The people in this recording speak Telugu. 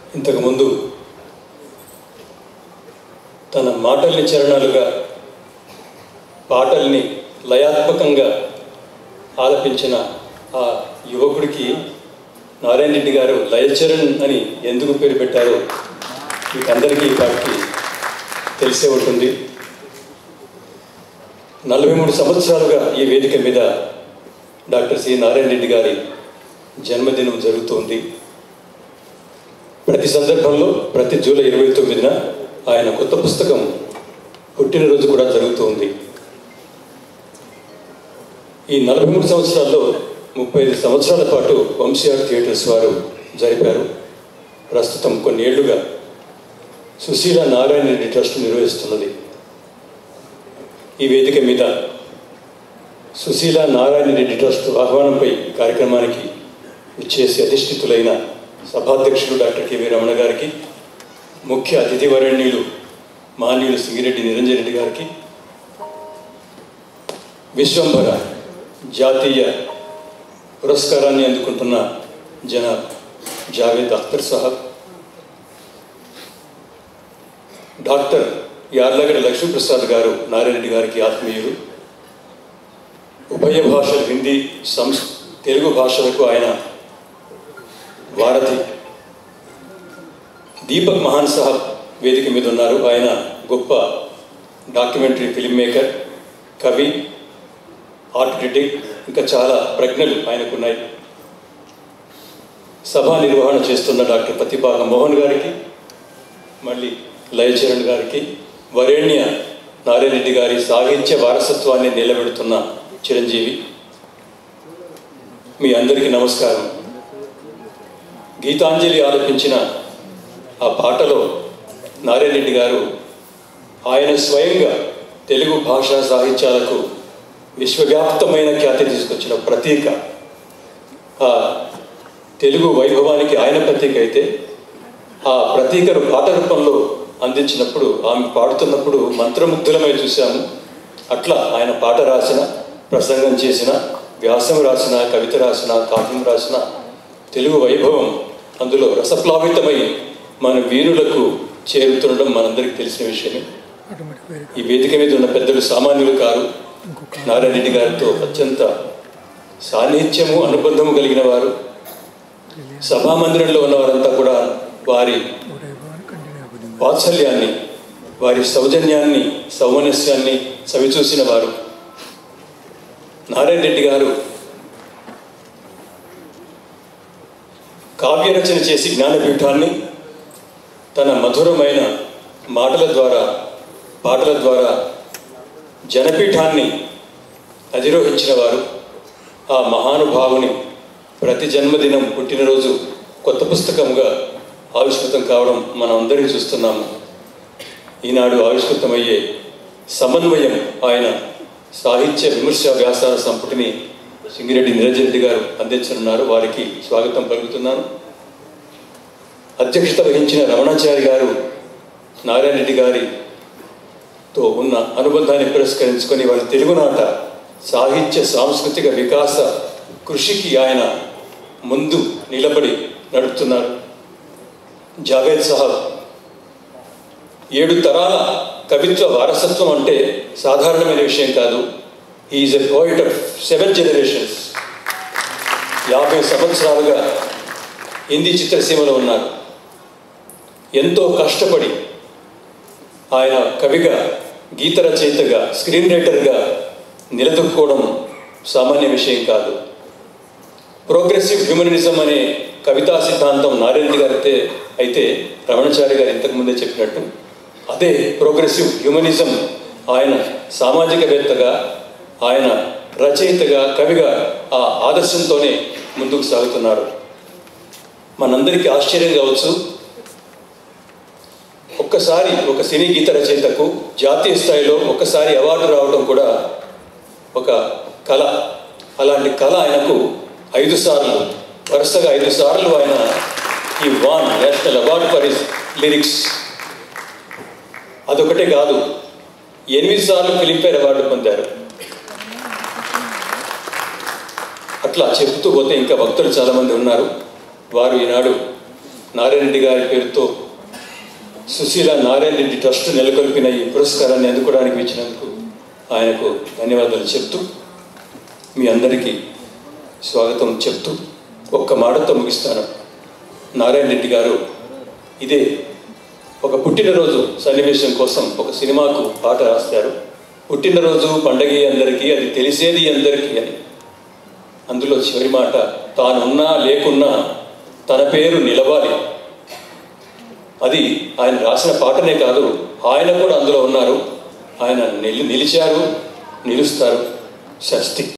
ఇంతకుముందు తన మాటల్ని చరణాలుగా పాటల్ని లయాత్మకంగా ఆలపించిన ఆ యువకుడికి నారాయణ రెడ్డి గారు లయచరణ్ అని ఎందుకు పేరు పెట్టారో మీకు అందరికీ ఈ పాటికి తెలిసే ఉంటుంది నలభై మూడు సంవత్సరాలుగా ఈ వేదిక మీద డాక్టర్ సి నారాయణ రెడ్డి గారి జన్మదినం జరుగుతోంది ప్రతి సందర్భంలో ప్రతి జూలై ఇరవై తొమ్మిదిన ఆయన కొత్త పుస్తకం పుట్టినరోజు కూడా జరుగుతోంది ఈ నలభై మూడు సంవత్సరాల్లో ముప్పై ఐదు సంవత్సరాల పాటు వంశీఆర్ థియేటర్స్ వారు జరిపారు ప్రస్తుతం కొన్ని ఏళ్లుగా సుశీల నారాయణ రెడ్డి ట్రస్ట్ నిర్వహిస్తున్నది ఈ వేదిక మీద సుశీల నారాయణ రెడ్డి ట్రస్ట్ ఆహ్వానంపై ఈ కార్యక్రమానికి ఇచ్చేసి అధిష్ఠితులైన సభాధ్యక్షులు డాక్టర్ కెవి రమణ గారికి ముఖ్య అతిథి వరణ్యులు మాన్యులు సింగిరెడ్డి నిరంజన్ రెడ్డి గారికి విశ్వంభర జాతీయ పురస్కారాన్ని అందుకుంటున్న జన జావేద్ అఖ్తర్ సాహబ్ డాక్టర్ యార్లగడ్డ లక్ష్మీప్రసాద్ గారు నారాయణరెడ్డి గారికి ఆత్మీయులు ఉభయ భాషలు హిందీ సంస్ తెలుగు భాషలకు ఆయన వారధి దీపక్ మహాన్ సాహబ్ వేదిక మీద ఉన్నారు ఆయన గొప్ప డాక్యుమెంటరీ ఫిల్మ్ మేకర్ కవి ఆర్ట్ క్రిటిక్ ఇంకా చాలా ప్రజ్ఞలు ఆయనకున్నాయి సభా నిర్వహణ చేస్తున్న డాక్టర్ పతిపాక మోహన్ గారికి మళ్ళీ లయచరణ్ గారికి వరేణ్య నారాయణరెడ్డి గారి సాహిత్య వారసత్వాన్ని నిలబెడుతున్న చిరంజీవి మీ అందరికీ నమస్కారం గీతాంజలి ఆలపించిన ఆ పాటలో నారాయణరెడ్డి గారు ఆయన స్వయంగా తెలుగు భాషా సాహిత్యాలకు విశ్వవ్యాప్తమైన ఖ్యాతి తీసుకొచ్చిన ప్రతీక ఆ తెలుగు వైభవానికి ఆయన ప్రతీక అయితే ఆ ప్రతీకను పాట రూపంలో అందించినప్పుడు ఆమె పాడుతున్నప్పుడు మంత్రముగ్ధులమై చూశాము అట్లా ఆయన పాట రాసిన ప్రసంగం చేసిన వ్యాసం రాసిన కవిత రాసిన కావ్యం రాసిన తెలుగు వైభవం అందులో రసప్లావితమై మన వీరులకు చేరుతుండడం మనందరికీ తెలిసిన విషయమే ఈ వేదిక మీద ఉన్న పెద్దలు సామాన్యులు కారు నారాయణ రెడ్డి గారితో అత్యంత సాన్నిహిత్యము అనుబంధము కలిగిన వారు సభామందిరంలో ఉన్నవారంతా కూడా వారి వాత్సల్యాన్ని వారి సౌజన్యాన్ని సౌమనస్యాన్ని చవిచూసిన వారు నారాయణ రెడ్డి గారు కావ్యరచన చేసి జ్ఞానపీఠాన్ని తన మధురమైన మాటల ద్వారా పాటల ద్వారా జనపీఠాన్ని అధిరోహించిన వారు ఆ మహానుభావుని ప్రతి జన్మదినం పుట్టినరోజు కొత్త పుస్తకంగా ఆవిష్కృతం కావడం మనం అందరికీ చూస్తున్నాము ఈనాడు ఆవిష్కృతమయ్యే సమన్వయం ఆయన సాహిత్య విమర్శ వ్యాసాల సంపుటిని సింగిరెడ్డి నిరంజన్ రెడ్డి గారు అందించనున్నారు వారికి స్వాగతం పలుకుతున్నాను అధ్యక్షత వహించిన రమణాచారి గారు నారాయణ రెడ్డి గారితో ఉన్న అనుబంధాన్ని పురస్కరించుకొని వాళ్ళ తెలుగునాట సాహిత్య సాంస్కృతిక వికాస కృషికి ఆయన ముందు నిలబడి నడుపుతున్నారు జావేద్ సాహబ్ ఏడు తరాల కవిత్వ వారసత్వం అంటే సాధారణమైన విషయం కాదు is a poet of seven generations యాభై సంవత్సరాలుగా హిందీ చిత్రసీమలో ఉన్నారు ఎంతో కష్టపడి ఆయన కవిగా గీత రచయితగా స్క్రీన్ రైటర్గా నిలదొక్కుకోవడం సామాన్య విషయం కాదు ప్రోగ్రెసివ్ హ్యూమనిజం అనే కవితా సిద్ధాంతం నారాయణ గారితే అయితే రమణచారి గారు ఇంతకుముందే చెప్పినట్టు అదే ప్రోగ్రెసివ్ హ్యూమనిజం ఆయన సామాజికవేత్తగా ఆయన రచయితగా కవిగా ఆ ఆదర్శంతోనే ముందుకు సాగుతున్నారు మనందరికీ ఆశ్చర్యం కావచ్చు ఒక్కసారి ఒక సినీ గీత రచయితకు జాతీయ స్థాయిలో ఒక్కసారి అవార్డు రావడం కూడా ఒక కళ అలాంటి కళ ఆయనకు ఐదు సార్లు వరుసగా ఐదు సార్లు ఆయన ఈ won national award for his lyrics అదొకటే కాదు ఎనిమిది సార్లు ఫిలింఫేర్ అవార్డు పొందారు అట్లా చెబుతూ పోతే ఇంకా భక్తులు చాలామంది ఉన్నారు వారు ఈనాడు నారాయణ రెడ్డి గారి పేరుతో సుశీల నారాయణ రెడ్డి ట్రస్ట్ నెలకొల్పిన ఈ పురస్కారాన్ని అందుకోవడానికి ఇచ్చినందుకు ఆయనకు ధన్యవాదాలు చెప్తూ మీ అందరికీ స్వాగతం చెప్తూ ఒక్క మాటతో ముగిస్తాను నారాయణ రెడ్డి గారు ఇదే ఒక పుట్టినరోజు సన్నివేశం కోసం ఒక సినిమాకు పాట రాస్తారు పుట్టినరోజు పండగ అందరికీ అది తెలిసేది అందరికీ అని అందులో చివరి మాట తానున్నా లేకున్నా తన పేరు నిలవాలి అది ఆయన రాసిన పాటనే కాదు ఆయన కూడా అందులో ఉన్నారు ఆయన నిలి నిలిచారు నిలుస్తారు షష్ఠి